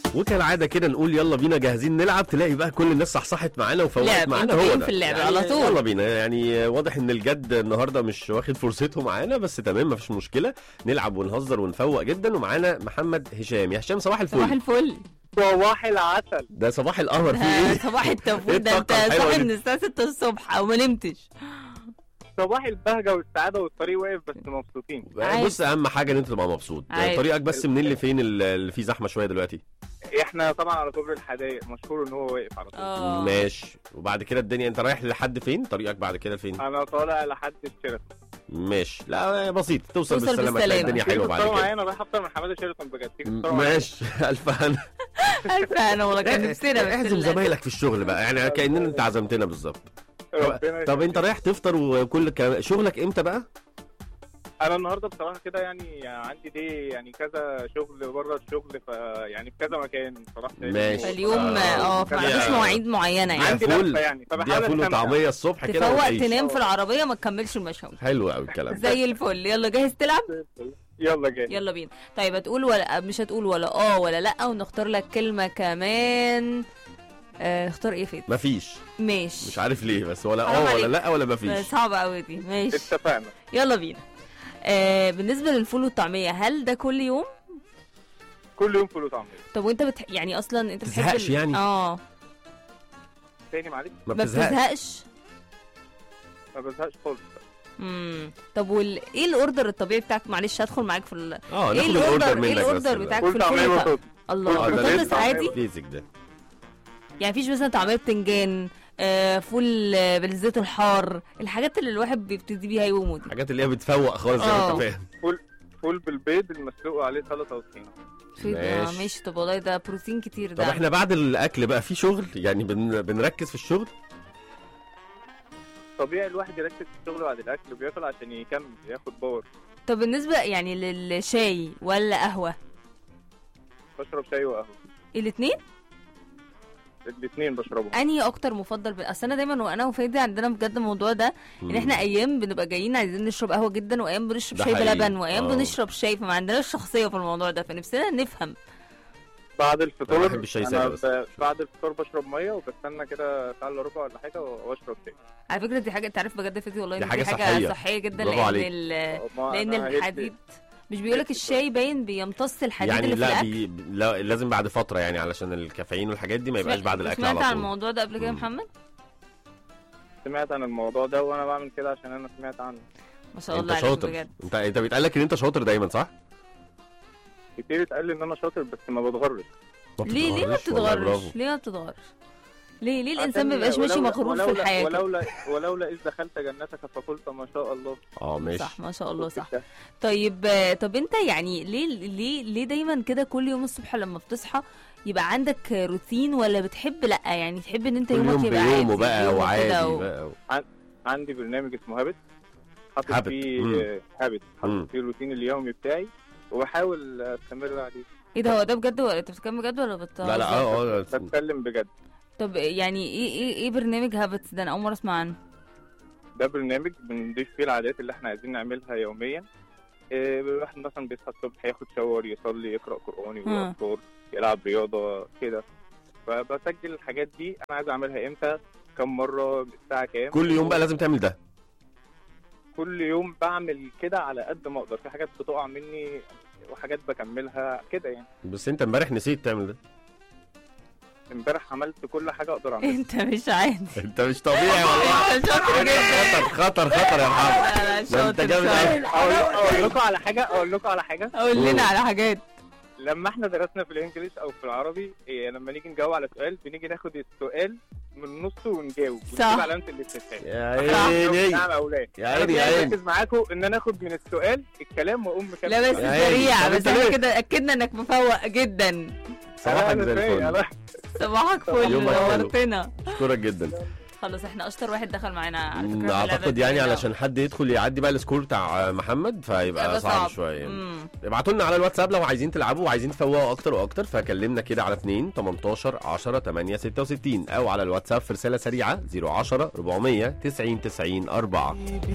وكالعاده كده نقول يلا بينا جاهزين نلعب تلاقي بقى كل الناس صحصحت معانا وفوقت لعب، معانا انتوا هو جايين ده في اللعب يعني على طول. يلا بينا يعني واضح ان الجد النهارده مش واخد فرصته معانا بس تمام مفيش مشكله نلعب ونهزر ونفوق جدا ومعانا محمد هشام يا هشام صباح صباح الفل الفل صباح العسل ده صباح القمر في ده ايه صباح التوفيق إيه ده انت الطاقة الحلوة صاحي دي؟ من الساعه 6 الصبح او ما نمتش صباح البهجه والسعاده والطريق واقف بس مبسوطين عادي. بص اهم حاجه ان انت تبقى مبسوط عادي. طريقك بس منين لفين اللي فيه زحمه شويه دلوقتي احنا طبعا على كوبري الحدايق مشهور ان هو واقف على طول اه ماشي وبعد كده الدنيا انت رايح لحد فين طريقك بعد كده لفين انا طالع لحد الشيراتون ماشي لا بسيط توصل, توصل بالسلامه تلاقي بالسلامة. الدنيا تيجي حلوه بعد تتصور كده معايا انا رايح افطر من حماده شيراتون بجد تيجي تتصور معايا؟ ماشي الف هنا الف انا والله كان نفسنا بس اعزم للأسف. زمايلك في الشغل بقى يعني كاننا انت عزمتنا بالظبط ربنا طب انت رايح تفطر وكل كلام شغلك امتى بقى انا النهارده بصراحه كده يعني عندي دي يعني كذا شغل بره الشغل فيعني في كذا مكان صراحه ماشي. فاليوم آه. اه فما عندوش يا- مواعيد معينه يعني عندي فول. لفه يعني دي فبحاول فول استمتع وطعميه الصبح كده تفوق وتعيش. تنام في العربيه ما تكملش المشاوير حلو قوي الكلام ده زي الفل يلا جاهز تلعب يلا جاي يلا بينا طيب هتقول ولا مش هتقول ولا اه ولا لا ونختار لك كلمه كمان آه، اختار ايه فيت مفيش ماشي مش عارف ليه بس ولا حرام اه ولا عليك. لا ولا مفيش صعبه قوي دي ماشي اتفقنا يلا بينا آه بالنسبه للفول والطعميه هل ده كل يوم كل يوم فول وطعميه طب وانت بتح... يعني اصلا انت بتحب تزهقش يعني؟ اه تاني معلش ما ما بتزهقش بتزهقش ما بزهقش خالص امم طب وال... ايه الاوردر الطبيعي بتاعك معلش هدخل معاك في ال... اه ايه ناخد الاوردر الاوردر ايه منك بس الاوردر بتاعك في فول طعميه الفول والط- بطاطس الله اه ده بطاطس لسه عادي بيزك ده يعني مفيش مثلا طعميه بتنجان آه فول آه، بالزيت الحار الحاجات اللي الواحد بيبتدي بيها يومه دي الحاجات اللي هي بتفوق خالص زي ما اه. انت فاهم فول بالبيض المسلوق عليه سلطه وطحينه في آه، ماشي. ماشي طب والله ده بروتين كتير طب ده احنا بعد الاكل بقى في شغل يعني بن... بنركز في الشغل طبيعي الواحد يركز في الشغل بعد الاكل بياكل عشان يكمل ياخد باور طب بالنسبه يعني للشاي ولا قهوه بشرب شاي وقهوه الاثنين الاثنين بشربهم انهي اكتر مفضل ب... اصل انا دايما وانا وفادي عندنا بجد الموضوع ده ان احنا ايام بنبقى جايين عايزين نشرب قهوه جدا وايام بنشرب ده شاي حقيقي. بلبن وايام اه. بنشرب شاي فما عندناش شخصيه في الموضوع ده فنفسنا نفهم بعد أنا الفطور بحب الشاي انا ساده بس. ب... بعد الفطور بشرب ميه وبستنى كده ساعه الا ربع ولا حاجه واشرب شاي على فكره دي حاجه انت عارف بجد فادي والله دي إن حاجة دي حاجه صحية. صحيه جدا برافو لان عليك. ال... ما لان أنا هيد- الحديد مش بيقولك الشاي باين بيمتص الحديد يعني اللي في لا, الاكل بي... لا لازم بعد فتره يعني علشان الكافيين والحاجات دي ما يبقاش بعد الاكل سمعت على عن طول الموضوع ده قبل كده يا مم. محمد سمعت عن الموضوع ده وانا بعمل كده عشان انا سمعت عنه ما شاء انت الله عليك شاطر بجد انت انت بيتقال لك ان انت شاطر دايما صح كتير اتقال لي ان انا شاطر بس ما بتغرش ليه ليه ما بتتغرش؟ والله بتتغرش برافو. ليه ما بتتغرش ليه ليه الانسان ما عشان بيبقاش ماشي ولولا- مغرور في ولولا- الحياه كده؟ ولولا ولولا اذ دخلت جنتك فقلت ما شاء الله اه ماشي صح ما شاء الله صح كده. طيب آه، طب انت يعني ليه ليه ليه دايما كده كل يوم الصبح لما بتصحى يبقى عندك روتين ولا بتحب لا يعني تحب ان انت كل يومك يوم يبقى عادي بيومه بقى يومك وعادي كده و... بقى عندي برنامج اسمه هابت حاطط Habit. فيه مم. آه، هابت مم. حاطط فيه الروتين اليومي بتاعي وبحاول استمر عليه ايه ده هو ده بجد ولا انت بتتكلم بجد ولا بتهزر؟ لا لا اه اه بتكلم بجد طب يعني ايه ايه ايه برنامج هابتس ده انا اول مره اسمع عنه ده برنامج بنضيف فيه العادات اللي احنا عايزين نعملها يوميا إيه، الواحد مثلا بيصحى الصبح ياخد شاور يصلي يقرا قران يقول مم. اذكار يلعب رياضه كده فبسجل الحاجات دي انا عايز اعملها امتى كم مره الساعه كام كل يوم بقى لازم تعمل ده كل يوم بعمل كده على قد ما اقدر في حاجات بتقع مني وحاجات بكملها كده يعني بس انت امبارح نسيت تعمل ده امبارح عملت كل حاجه اقدر اعملها انت مش عادي انت مش طبيعي والله انت شاطر جدا خطر خطر خطر يا محمد لا، لا، ده انت شاطر، جامد شاطر. قوي اقول اقول لكم على حاجه اقول لكم على حاجه قول لنا على حاجات لما احنا درسنا في الانجليش او في العربي إيه لما نيجي نجاوب على سؤال بنيجي ناخد السؤال من نصه ونجاوب صح. ونجيب علامه الاستفهام يا عيني نعم او لا يا عيني يا عيني ركز معاكم ان انا اخد من السؤال الكلام واقوم مكمل لا بس يا عيني. سريع طب بس انت احنا ليه؟ كده اكدنا انك مفوق جدا صباحك زي الفل صباحك فل يومك حلو. نورتنا اشكرك جدا خلاص احنا اشطر واحد دخل معانا على فكره في اعتقد اللعبة يعني دي. علشان حد يدخل يعدي بقى السكور بتاع محمد فيبقى هيبقى صعب شويه مم. ابعتوا لنا على الواتساب لو عايزين تلعبوا وعايزين تفوقوا اكتر واكتر فكلمنا كده على 2 18 10 8 66 او على الواتساب في رساله سريعه 010 400 90 90 4